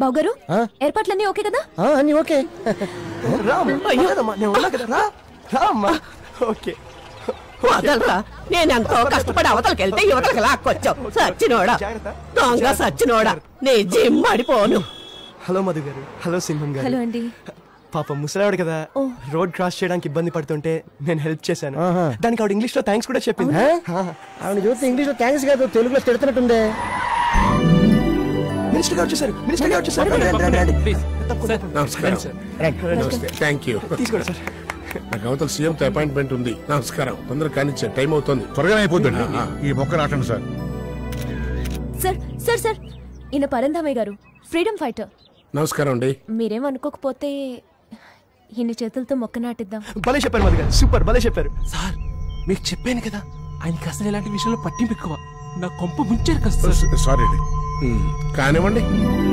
బావగారు ఆ? ఏర్పాట్లన్నీ ఓకే కదా ఆ, అన్నీ ఓకే రా అమ్మా. పర్లేదమ్మా, నేను ఉన్నా కదా రా రా అమ్మా ఓకే వదలరా నేను ఎంతో కష్టపడి అవతలకి వెళ్తే యువతలకి లాక్కొచ్చావు సచ్చినోడా జాగ్రత్త. దొంగ సచ్చినోడా నీ జిమ్ అడిపోను హలో మధు గారు హలో సింహం గారు హలో అండి పాప ముసలావిడ కదా ఓ. రోడ్ క్రాస్ చేయడానికి ఇబ్బంది పడుతుంటే నేను హెల్ప్ చేశాను ఆహా. దానికి ఆవిడ ఇంగ్లీష్ లో థ్యాంక్స్ కూడా చెప్పింది ఆ? ఆవిడ చూస్తే ఇంగ్లీష్లో థ్యాంక్స్ కాదు తెలుగులో తిడుతున్నట్టుందే మినిస్టర్ గారు వచ్చేసారు మినిస్టర్ గారు వచ్చేసారు రండి, రండి, రండి. తప్పకుండా, తప్పకుండా. నమస్కారం నమస్తే థ్యాంక్ యూ తీసుకోండి సార్ నాకు అవతల సీఎంతో అపాయింట్మెంట్ ఉంది నమస్కారం తొందరగా కానిచ్చే టైం అవుతుంది త్వరగా అయిపోద్దండి ఈ మొక్క నాటండి సార్ సార్ సార్ సార్ ఈయన పరంధామయ్య గారు ఫ్రీడమ్ ఫైటర్ నమస్కారం అండి మీరేం అనుకోకపోతే ఈయన చేతులతో మొక్క నాటిద్దాం భలే చెప్పారు మధు గారు సూపర్ భలే చెప్పారు సార్ మీకు చెప్పాను కదా ఆయనకి అసలు ఇలాంటి విషయంలో పట్టింపు ఎక్కువ నా కొంప ముంచారు కదా సార్ సారీ అండి ఉమ్, కానివ్వండి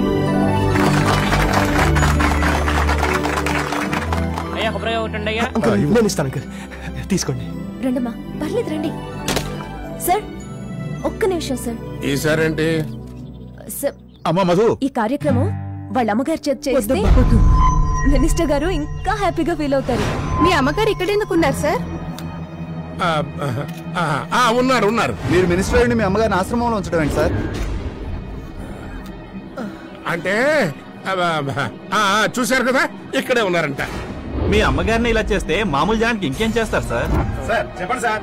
అయ్యా కొబ్బరి ఒకటి అయ్యా అంకుల్ నేను ఇస్తాను అంకుల్ తీసుకోండి రండమ్మా పర్లేదు రండి సార్ ఒక్క నిమిషం సార్ ఈసారేంటి సార్ అమ్మా మధు ఈ కార్యక్రమం వాళ్ళ అమ్మగారి చేతి చేస్తే మినిస్టర్ గారు ఇంకా హ్యాపీగా ఫీల్ అవుతారు మీ అమ్మగారు ఇక్కడ ఎందుకు ఉన్నారు సార్ ఆ, ఆ, ఆ, ఉన్నారు ఉన్నారు మీరు మినిస్టర్ అయ్యండి మీ అమ్మగారిని ఆశ్రమంలో ఉంచడం ఏంటి సార్ అంటే ఆ, ఆ, ఆ, చూశారు కదా ఇక్కడే ఉన్నారంట మీ అమ్మగారిని ఇలా చేస్తే మామూలు జానికి ఇంకేం చేస్తారు సార్ సార్ చెప్పండి సార్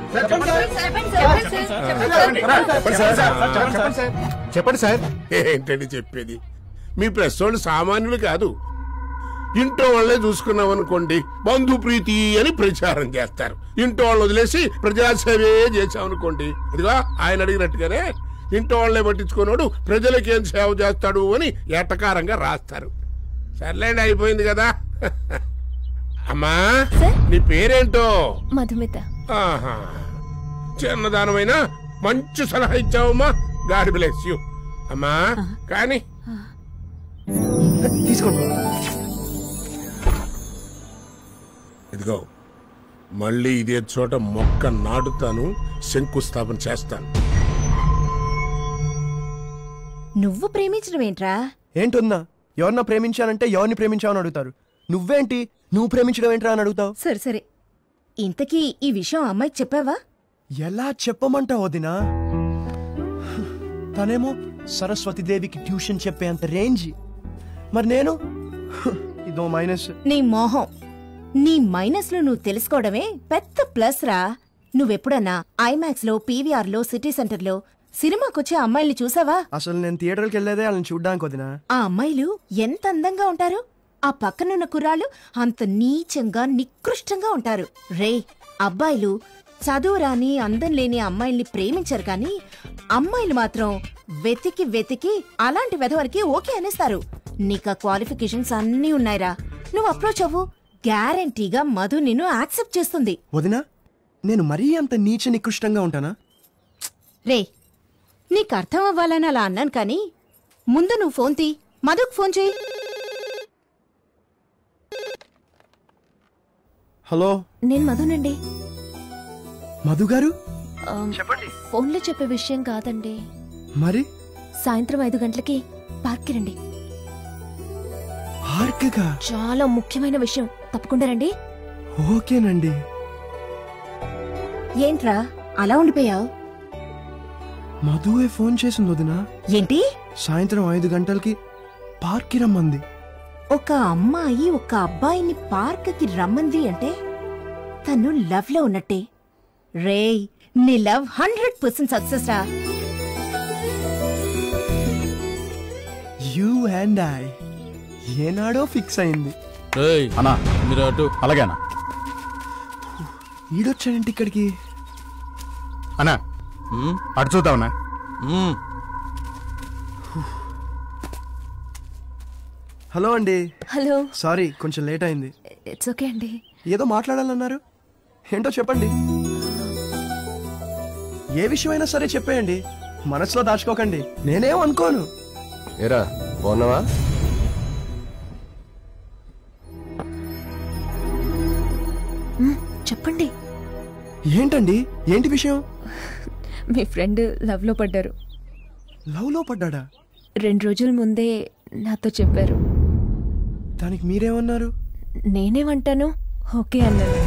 చెప్పండి సార్ ఏంటండి చెప్పేది మీ ప్రెస్ వాళ్ళు సామాన్యులు కాదు ఇంట్లో వాళ్ళే చూసుకున్నాం అనుకోండి బంధు ప్రీతి అని ప్రచారం చేస్తారు ఇంట్లో వాళ్ళు వదిలేసి ప్రజాసేవే చేశామనుకోండి ఇదిగో ఆయన అడిగినట్టుగానే ఇంట్లో వాళ్ళే పట్టించుకున్నాడు ప్రజలకి ఏం సేవ చేస్తాడు అని ఎటకారంగా రాస్తారు సర్లేండి అయిపోయింది కదా అమ్మా సార్? నీ పేరేంటో మధుమిత ఆహా చిన్నదానమైన మంచి సలహా ఇచ్చావమ్మా గాడ్ బ్లెస్ యూ అమ్మా కానీ తీసుకోండి ఇదిగో మళ్ళీ ఇదే చోట మొక్క నాటుతాను శంకుస్థాపన చేస్తాను నువ్వు ప్రేమించడం ఏంట్రా ఏంటున్నా ఎవరన్నా ప్రేమించానంటే ఎవరిని ప్రేమించావని అడుగుతారు నువ్వేంటి నువ్వు ప్రేమించడం ఏంట్రా అని అడుగుతావు సరే సరే ఇంతకీ ఈ విషయం అమ్మాయికి చెప్పావా ఎలా చెప్పమంటావు వదినా తనేమో సరస్వతిదేవికి ట్యూషన్ చెప్పే అంత రేంజ్ మరి నేను ఇదో మైనస్ నీ మోహం నీ మైనస్ లో నువ్వు తెలుసుకోవడమే పెద్ద ప్లస్ రా నువ్వెప్పుడన్నా ఐమాక్స్ లో పీవీఆర్ లో సిటీ సెంటర్ లో సినిమాకొచ్చే అమ్మాయిల్ని చూసావా అసలు నేను థియేటర్కి వెళ్ళేదే వాళ్ళని చూడ్డానికి వదినా ఆ అమ్మాయిలు ఎంత అందంగా ఉంటారు ఆ పక్కనున్న కుర్రాళ్ళు అంత నీచంగా నికృష్టంగా ఉంటారు రే అబ్బాయిలు చదువు రాని అందం లేని అమ్మాయిల్ని ప్రేమించరు కానీ అమ్మాయిలు మాత్రం వెతికి వెతికి అలాంటి వెధవరికి ఓకే అనేస్తారు నీకు ఆ క్వాలిఫికేషన్స్ అన్నీ ఉన్నాయిరా నువ్వు అప్రోచ్ అవ్వు గ్యారంటీగా మధు నిన్ను యాక్సెప్ట్ చేస్తుంది వదినా నేను మరీ అంత నీచ నికృష్టంగా ఉంటానా రే నీకు అర్థం అవ్వాలని అలా అన్నాను కానీ ముందు నువ్వు ఫోన్ తీ మధుకు ఫోన్ చేయి హలో నేను మధునండి మధు గారు చెప్పండి ఫోన్లో చెప్పే విషయం కాదండి మరి సాయంత్రం ఐదు గంటలకి పార్క్కి రండి పార్క్గా చాలా ముఖ్యమైన విషయం తప్పకుండా రండి ఓకేనండి ఏంట్రా అలా ఉండిపోయావు మధువే ఫోన్ చేసింది వదినా ఏంటి సాయంత్రం ఐదు గంటలకి పార్క్కి రమ్మంది ఒక అమ్మాయి ఒక అబ్బాయిని పార్క్కి రమ్మంది అంటే తను లవ్ లో ఉన్నట్టే రేయ్ నీ లవ్ హండ్రెడ్ పర్సెంట్ సక్సెస్ రా యూ అండ్ ఐ ఏనాడో ఫిక్స్ అయింది అన్నా మీరు అటు అలాగేనా ఈడొచ్చాడంటే ఇక్కడికి అన్నా అటు చూద్దామన్నా హలో అండి హలో సారీ కొంచెం లేట్ అయింది ఇట్స్ ఓకే అండి ఏదో మాట్లాడాలన్నారు ఏంటో చెప్పండి ఏ విషయమైనా సరే చెప్పేయండి మనసులో దాచుకోకండి నేనేం అనుకోను ఏరా బాగున్నావా మ్, చెప్పండి ఏంటండి ఏంటి విషయం మీ ఫ్రెండ్ లవ్ లో పడ్డారు లవ్ లో పడ్డాడా రెండు రోజుల ముందే నాతో చెప్పారు దానికి మీరేమన్నారు నేనేమంటాను ఓకే అన్నాను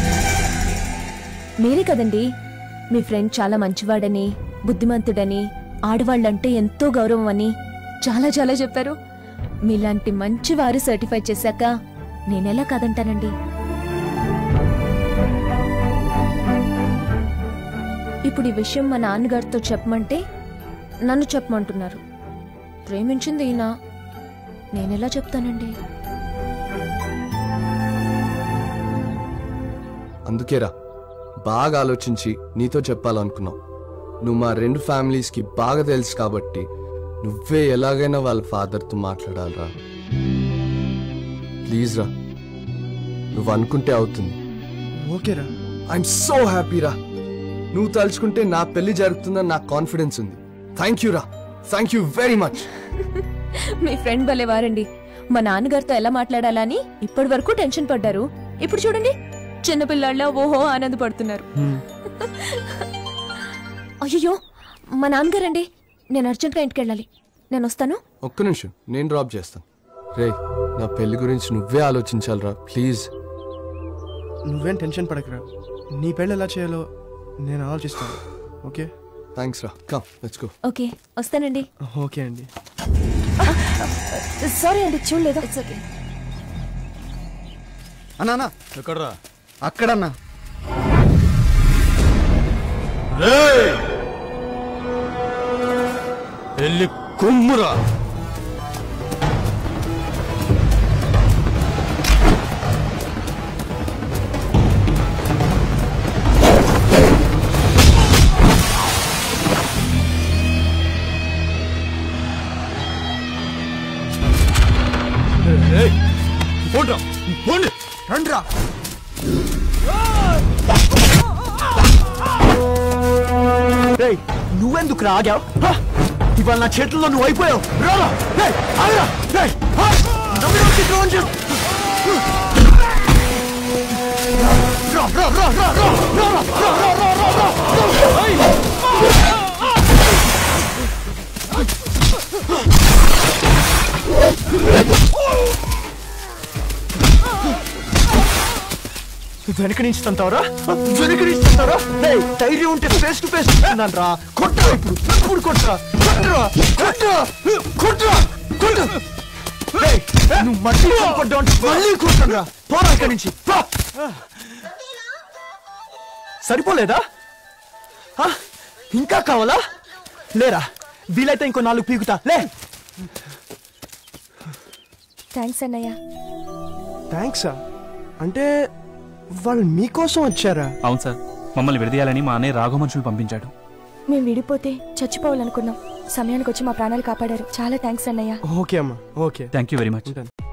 మీరే కదండి మీ ఫ్రెండ్ చాలా మంచివాడని బుద్ధిమంతుడని ఆడవాళ్ళంటే ఎంతో గౌరవం అని చాలా చాలా చెప్పారు మీలాంటి మంచివారు సర్టిఫై చేశాక నేనెలా కాదంటానండి ఇప్పుడు ఈ విషయం మా నాన్నగారితో చెప్పమంటే నన్ను చెప్పమంటున్నారు ప్రేమించింది ఈయన నేనెలా చెప్తానండి అందుకేరా బాగా ఆలోచించి నీతో చెప్పాలనుకున్నావు నువ్వు మా రెండు ఫ్యామిలీస్కి బాగా తెలుసు కాబట్టి నువ్వే ఎలాగైనా వాళ్ళ ఫాదర్తో మాట్లాడాలిరా ప్లీజ్ రా నువ్వు అనుకుంటే అవుతుంది ఓకేరా ఐఎమ్ సో హ్యాపీ రా నువ్వు తలుచుకుంటే నా పెళ్లి జరుగుతుందని నాకు కాన్ఫిడెన్స్ ఉంది థ్యాంక్ యూ రా థ్యాంక్ యూ వెరీ మచ్ మీ ఫ్రెండ్ భలే వారండి మా నాన్నగారితో ఎలా మాట్లాడాలా అని ఇప్పటి వరకు టెన్షన్ పడ్డారు ఇప్పుడు చూడండి చిన్నపిల్లాళ్ళ ఓహో ఆనందపడుతున్నారు అయ్యో మా నాన్నగారండి నేను అర్జెంట్గా ఇంటికి వెళ్ళాలి నేను వస్తాను ఒక్క నిమిషం నేను డ్రాప్ చేస్తాను రే నా పెళ్లి గురించి నువ్వే ఆలోచించాలిరా ప్లీజ్ నువ్వేం టెన్షన్ పడకరా నీ పెళ్ళి ఎలా చేయాలో నేను ఆలోచిస్తాను ఓకే థ్యాంక్స్ రా కమ్ లెట్స్ గో ఓకే వస్తానండి ఓకే అండి సారీ అండి చూడలేదు ఇట్స్ ఓకే అన్నా అన్నా ఎక్కడరా అక్కడన్నా వెళ్ళి కుమ్మురా పోండ్రా పోండి రండ్రా రేయ్ నువ్వెందుకు రాగావు ఇవాళ నా చేతుల్లో నువ్వు అయిపోయావు రారా రేయ్, ఆగురా, రేయ్, హా, నమ్మిలోకి డ్రోన్ చేయి. రా, రా, రా, రా, రా, రా, రా, రా, రా, రా, రా, రా, రా. ఏయ్. వెనక నుంచి తంతావరా వెనక నుంచి తంతావరా ఏయ్, ధైర్యం ఉంటే ఫేస్ టు ఫేస్ అన్నాను రా కొట్టరా ఇప్పుడు ఇప్పుడు కొట్టరా కొట్టరా కొట్టరా కొట్టరా కొట్టు ఏయ్, నువ్వు మళ్ళీ పడ్డావు అంటే మళ్ళీ కొట్టరా పోరా ఇక్కడి నుంచి పో. సరిపోలేదా ఆ? ఇంకా కావాలా లేరా వీలైతే ఇంకో నాలుగు పీకుతా లే థ్యాంక్స్ అన్నయ్య థ్యాంక్సా అంటే వాళ్ళు మీకోసం వచ్చారా అవును సార్ మమ్మల్ని విడదీయాలని మా అన్నయ్య రాఘవ మనుషులు పంపించాడు మేము విడిపోతే చచ్చిపోవాలనుకున్నాం సమయానికి వచ్చి మా ప్రాణాలు కాపాడారు చాలా థ్యాంక్స్ అన్నయ్య ఓకే అమ్మా okay thank you very much ఉంటాను